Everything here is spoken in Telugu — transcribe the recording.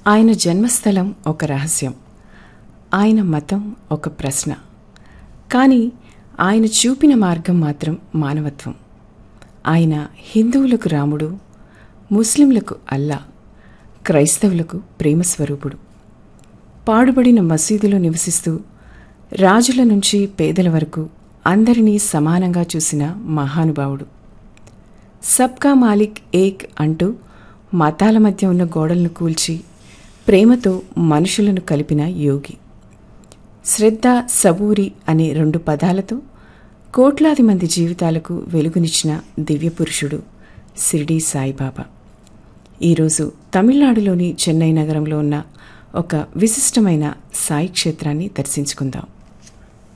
ఆయన జన్మస్థలం ఒక రహస్యం ఆయన మతం ఒక ప్రశ్న కానీ ఆయన చూపిన మార్గం మాత్రం మానవత్వం ఆయన హిందువులకు రాముడు ముస్లింలకు అల్లా క్రైస్తవులకు ప్రేమస్వరూపుడు పాడుబడిన మసీదులో నివసిస్తూ రాజుల నుంచి పేదల వరకు అందరినీ సమానంగా చూసిన మహానుభావుడు సబ్కా మాలిక్ ఏక్ అంటూ మతాల మధ్య ఉన్న గోడలను కూల్చి ప్రేమతో మనుషులను కలిపిన యోగి శ్రద్ధ సబూరి అనే రెండు పదాలతో కోట్లాది మంది జీవితాలకు వెలుగునిచ్చిన దివ్యపురుషుడు షిరిడీ సాయిబాబా ఈరోజు తమిళనాడులోని చెన్నై నగరంలో ఉన్న ఒక విశిష్టమైన సాయి క్షేత్రాన్ని దర్శించుకుందాం